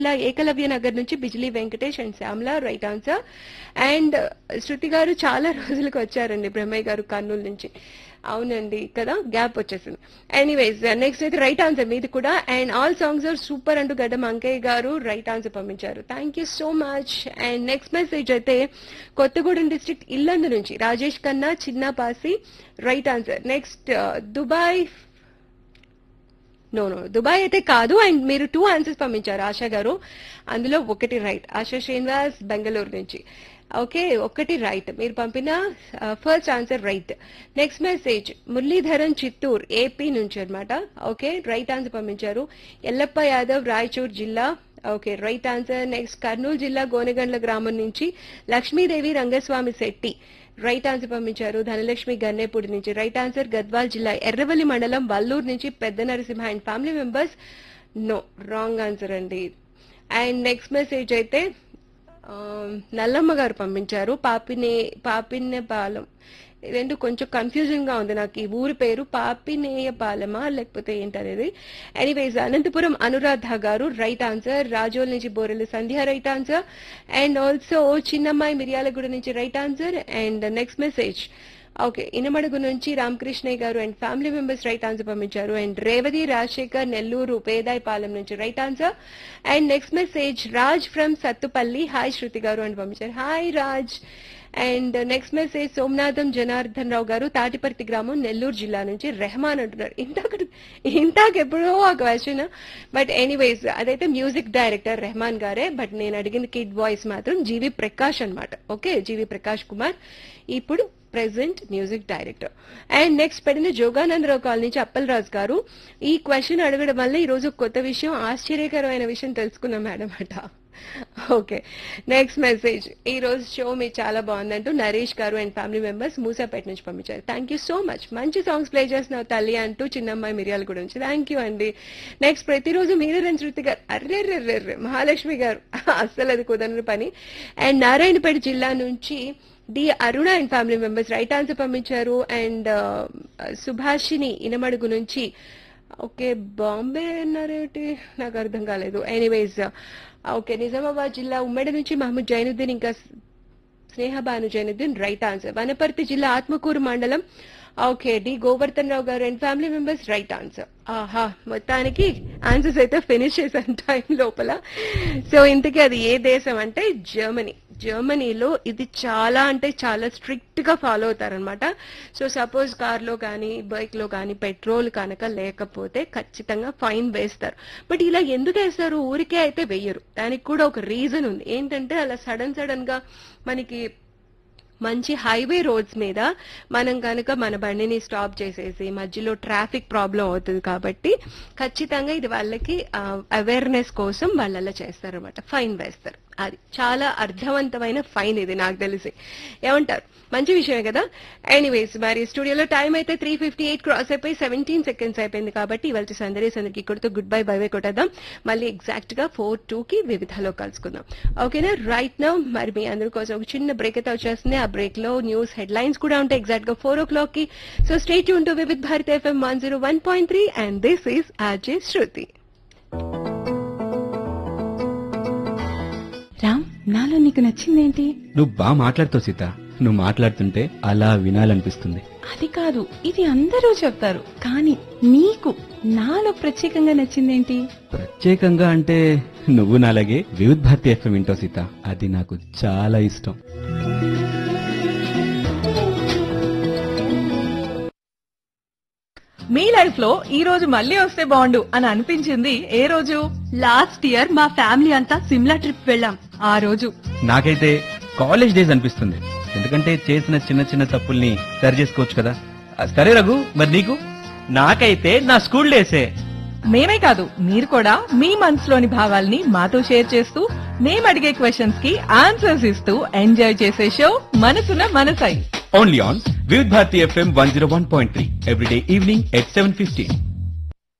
ఇలా ఏకలవ్య నగర్ నుంచి Bijili Venkatesh and Shyamala right answer and Shruti garu చాలా రోజులకు వచ్చారండి బ్రహ్మయ్య గారు కర్నూలు నుంచి అవునండి కదా గ్యాప్ వచ్చేసింది ఎనీవేస్ నెక్స్ట్ అయితే రైట్ ఆన్సర్ మీది కూడా and all songs are super అంటూ గడ్డం అంకయ్య గారు రైట్ ఆన్సర్ పంపించారు thank you so much and next message అయితే కొత్తగూడెం డిస్ట్రిక్ట్ ఇల్లందు నుంచి Rajesh Kanna Chinnapasi right answer next Dubai no no Dubai అయితే కాదు అండ్ మీరు టూ ఆన్సర్స్ పంపించారు ఆశా గారు అందులో ఒకటి రైట్ ఆశా శ్రీనివాస్ బెంగళూరు నుంచి ఓకే ఒకటి రైట్ మీరు పంపిన first answer right next message Muralidharan Chittoor AP నుంచి అన్నమాట ఓకే రైట్ ఆన్సర్ పంపించారు ఎల్లప్ప యాదవ్ రాయచూర్ జిల్లా okay right answer next Kurnool జిల్లా గోనెగండ్ల గ్రామం నుంచి లక్ష్మీదేవి రంగస్వామి శెట్టి రైట్ ఆన్సర్ పంపించారు ధనలక్ష్మి గన్నేపూడి నుంచి రైట్ ఆన్సర్ గద్వాల్ జిల్లా ఎర్రవల్లి మండలం వల్లూరు నుంచి Pedda Narasimha and family members no wrong answer అండి అండ్ నెక్స్ట్ మెసేజ్ అయితే ఆ, నల్లమ్మ గారు పంపించారు పాపినే పాపినేపాలెం రెండు కొంచెం కన్ఫ్యూజన్ గా ఉంది నాకు ఈ ఊరి పేరు పాపినేయపాలెమా లేకపోతే ఏంటనేది ఎనీవేస్ అనంతపురం అనురాధ గారు రైట్ ఆన్సర్ రాజోల్ నుంచి Borelli Sandhya right answer and also Chinnammayi Miryalaguda నుంచి right answer and next message okay Inamadugu నుంచి Ramakrishnaiah garu and family members right answer పంపించారు అండ్ రేవతి రాజశేఖర్ నెల్లూరు పేదాయపాలెం నుంచి right answer and next message Raj from Sattupalli hi Shruti garu అని పంపించారు hi Raj and next message Somanatham Janardhan Rao garu Tatiparthi గ్రామం నెల్లూరు జిల్లా నుంచి రెహమాన్ అంటున్నారు ఇంతకు ఇంతకెప్పుడో ఆ క్వశ్చన్ బట్ ఎనీవేస్ అదైతే మ్యూజిక్ డైరెక్టర్ రెహమాన్ గారే బట్ నేను అడిగిన కిడ్ వాయిస్ మాత్రం జీవి ప్రకాష్ అన్నమాట ఓకే జీవి ప్రకాష్ కుమార్ ఇప్పుడు present music director and next పెట్టిన జోగానందరావు కాలనీ నుంచి అప్పలరాజు గారు ఈ క్వశ్చన్ అడగడం వల్ల ఈ రోజు కొత్త విషయం ఆశ్చర్యకరమైన విషయం తెలుసుకున్నాం మేడం అట ఓకే నెక్స్ట్ మెసేజ్ ఈ రోజు షో మీ చాలా బాగుందంటూ నరేష్ గారు అండ్ ఫ్యామిలీ మెంబర్స్ మూసాపేట నుంచి పంపించారు థ్యాంక్ యూ సో మచ్ మంచి సాంగ్స్ ప్లే చేస్తున్నావు తల్లి అంటూ చిన్నమ్మాయి మిరియాల గురించి థ్యాంక్ యూ అండి నెక్స్ట్ ప్రతిరోజు మీరే శృతి గారు అర్రే రే మహాలక్ష్మి గారు అస్సలు అది కుదరని పని అండ్ నారాయణపేట జిల్లా నుంచి D Aruna and family members right answer పంపించారు అండ్ సుభాషిని ఇనమడుగు నుంచి ఓకే బాంబే అన్నారేమిటి నాకు అర్థం కాలేదు ఎనీవేస్ ఓకే నిజామాబాద్ జిల్లా ఉమ్మడి నుంచి మహమ్మద్ జైనుద్దీన్ ఇంకా స్నేహ భాను జైనుద్దీన్ రైట్ ఆన్సర్ వనపర్తి జిల్లా ఆత్మకూరు మండలం okay D Govardhan Rao garu and family members right answer ఆహా మొత్తానికి ఆన్సర్స్ అయితే ఫినిష్ చేశాను టైం లోపల సో ఇంతకీ అది ఏ దేశం అంటే జర్మనీ జర్మనీలో ఇది చాలా అంటే చాలా స్ట్రిక్ట్ గా ఫాలో అవుతారనమాట సో సపోజ్ కార్ లో కానీ బైక్ లో కానీ పెట్రోల్ కనుక లేకపోతే ఖచ్చితంగా ఫైన్ వేస్తారు బట్ ఇలా ఎందుకు వేస్తారు ఊరికే అయితే వెయ్యరు దానికి కూడా ఒక రీజన్ ఉంది ఏంటంటే అలా సడన్ సడన్ గా మనకి మంచి హైవే రోడ్స్ మీద మనం కనుక మన బండిని స్టాప్ చేసేసి మధ్యలో ట్రాఫిక్ ప్రాబ్లం అవుతుంది కాబట్టి ఖచ్చితంగా ఇది వాళ్ళకి అవేర్నెస్ కోసం వాళ్ళు అలా చేస్తారనమాట ఫైన్ వేస్తారు అది చాలా అర్థవంతమైన ఫైన్ ఇది నాకు తెలిసి ఏమంటారు మంచి విషయమే కదా ఎనీవేస్ మరి స్టూడియోలో టైం అయితే త్రీ ఫిఫ్టీ ఎయిట్ క్రాస్ అయిపోయి సెవెంటీన్ సెకండ్స్ అయిపోయింది కాబట్టి ఇవాళ సందరేస్ అందరికి ఇక్కడితో గుడ్ బై బై వే కొట్టేద్దాం మళ్ళీ ఎగ్జాక్ట్ గా ఫోర్ టూ కి వివిధలో కలుసుకుందాం ఓకేనా రైట్ నౌ మరి మీ అందరి కోసం ఒక చిన్న బ్రేక్ అయితే వచ్చేస్తుంది ఆ బ్రేక్ లో న్యూస్ హెడ్ లైన్స్ కూడా ఉంటాయి ఎగ్జాక్ట్ గా ఫోర్ ఓ క్లాక్ కి సో స్టేట్ యూన్ to Vividh Bharat FM one zero one point three and this is RJ Shruti Ram నాలో నీకు నచ్చిందేంటి నువ్వు బాగా మాట్లాడుతావు సీత నువ్వు మాట్లాడుతుంటే అలా వినాలనిపిస్తుంది అది కాదు ఇది అందరూ చెప్తారు కానీ నీకు నాలో ప్రత్యేకంగా నచ్చిందేంటి ప్రత్యేకంగా అంటే నువ్వు నాలాగే వివిధ్ భారతి ఎఫ్ఎం వింటావు సీత అది నాకు చాలా ఇష్టం మీ లైఫ్ లో ఈ రోజు మళ్ళీ వస్తే బాగుండు అని అనిపించింది ఏ రోజు లాస్ట్ ఇయర్ మా ఫ్యామిలీ అంతా సిమ్లా ట్రిప్ వెళ్ళాం ఆ రోజు నాకైతే కాలేజ్ డేస్ అనిపిస్తుంది ఎందుకంటే చేసిన చిన్న చిన్న తప్పుల్ని సరి చేసుకోవచ్చు కదా ఆ, సరే రఘు మరి నీకు నాకైతే నా స్కూల్ డేసే మేమే కాదు మీరు కూడా మీ మనసులోని భావాల్ని మాతో షేర్ చేస్తూ మేము అడిగే క్వశ్చన్స్ కి ఆన్సర్స్ ఇస్తూ ఎంజాయ్ చేసే show Manasuna Manasai only on Vividh Bharati FM one zero one point three everyday evening at seven fifteen